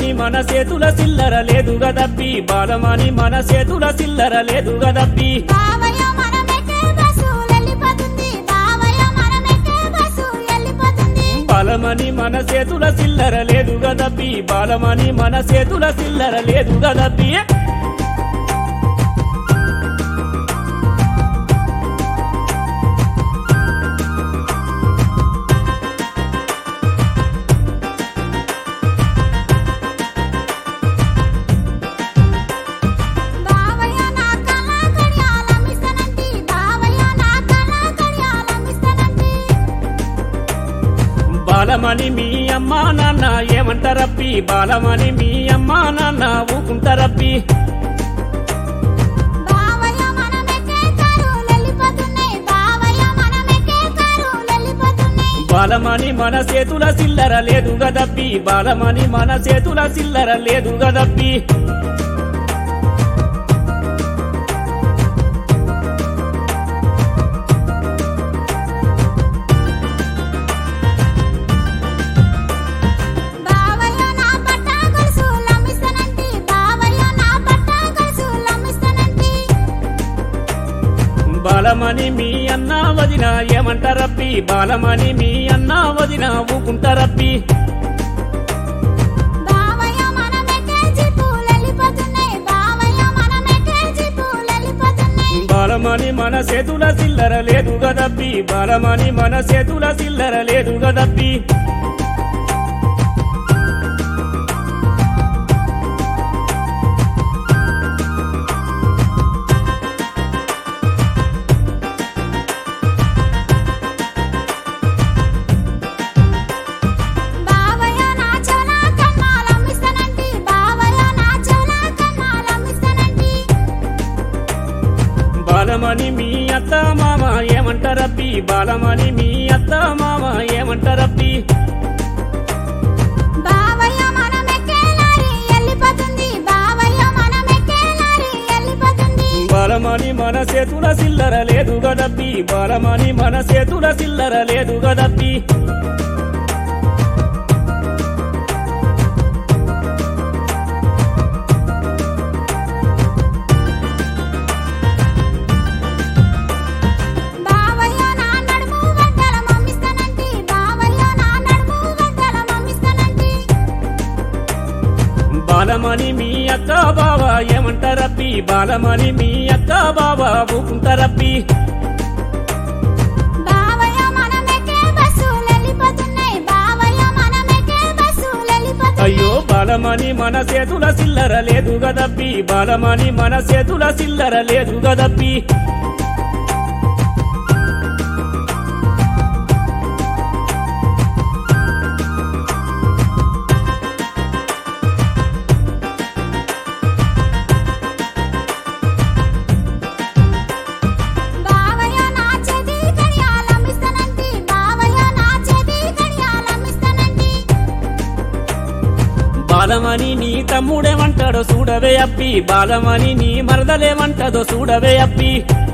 బాలమని మన చేతుల సిల్లర లేదు గదబ్బి బాలమని మన చేతుల సిల్లర లేదు గదబ్బి బావయ్య మనమెక్కే బస్సు వెళ్ళిపోతుంది బావయ్య మనమెక్కే బస్సు వెళ్ళిపోతుంది బాలమని మన చేతుల సిల్లర లేదు గదబ్బి బాలమని మన చేతుల సిల్లర లేదు గదబ్బి బావయ్య నా కళ్ళ కడియాలమిస్తానంటి బావయ్య నా కళ్ళ కడియాలమిస్తానంటి బాలమని మీ అమ్మా నాన్న ఏమంటారబ్బి బాలమని మీ అమ్మా నాన్న ఊకుంటారబ్బి బావయ్య మనమెక్కే కారు వెళ్ళిపోతున్నాయి బావయ్య మనమెక్కే కారు వెళ్ళిపోతున్నాయి బాలమని మన చేతుల సిల్లర లేదు గదబ్బి బాలమని మన చేతుల సిల్లర లేదు గదబ్బి బావయ్య నా పట్ట గొలుసు లమ్మిస్తానంటి బావయ్య నా పట్ట గొలుసు లమ్మిస్తానంటి బాలమని మీ అన్న వదిన ఏమంటారబ్బి బాలమని మీ అన్న వదిన ఊకుంటారబ్బి బావయ్య మనమెక్కే జీపులు వెళ్ళిపోతున్నాయి బావయ్య మనమెక్కే జీపులు వెళ్ళిపోతున్నాయి బాలమని మన చేతుల సిల్లర లేదు గదబ్బి బాలమని మన చేతుల సిల్లర లేదు గదబ్బి బావయ్య నా చెవుల కన్నాలమ్మిస్తానంటి బావయ్య నా చెవుల కన్నాలమ్మిస్తానంటి బాలమని మీ అత్త మామ ఏమంటారబ్బి బాలమని మీ అత్త మామ ఏమంటారబ్బి బావయ్య మనమెక్కే లారీ వెళ్ళిపోతుంది బావయ్య మనమెక్కే లారీ వెళ్ళిపోతుంది బాలమని మన చేతుల సిల్లర లేదు గదబ్బి బాలమని మన చేతుల సిల్లర లేదు గదబ్బి బావయ్య నా నడుము వడ్డల మమ్మిస్తానంటి బావయ్య నా నడుము వడ్డల మమ్మిస్తానంటి బాలమని మీ అక్క బావ ఏమంటారబ్బి బాలమని మీ అక్క బావ ఊకుంటారబ్బి బావయ్య మనమెక్కే బస్సులు వెళ్ళిపోతున్నాయి బావయ్య మనమెక్కే బస్సులు వెళ్ళిపోతున్నాయి అయ్యో బాలమని మన చేతుల సిల్లర లేదు గదబ్బి బాలమని మన చేతుల సిల్లర లేదు గదబ్బి బావయ్య నా చేతి కడియాలమ్మిస్తానంటి బావయ్య నా చేతి కడియాలమ్మిస్తానంటి బాలమని నీ తమ్ముడేమంటాడో చూడవే అప్పి బాలమని నీ మరదలేమంటదో చూడవే అప్పి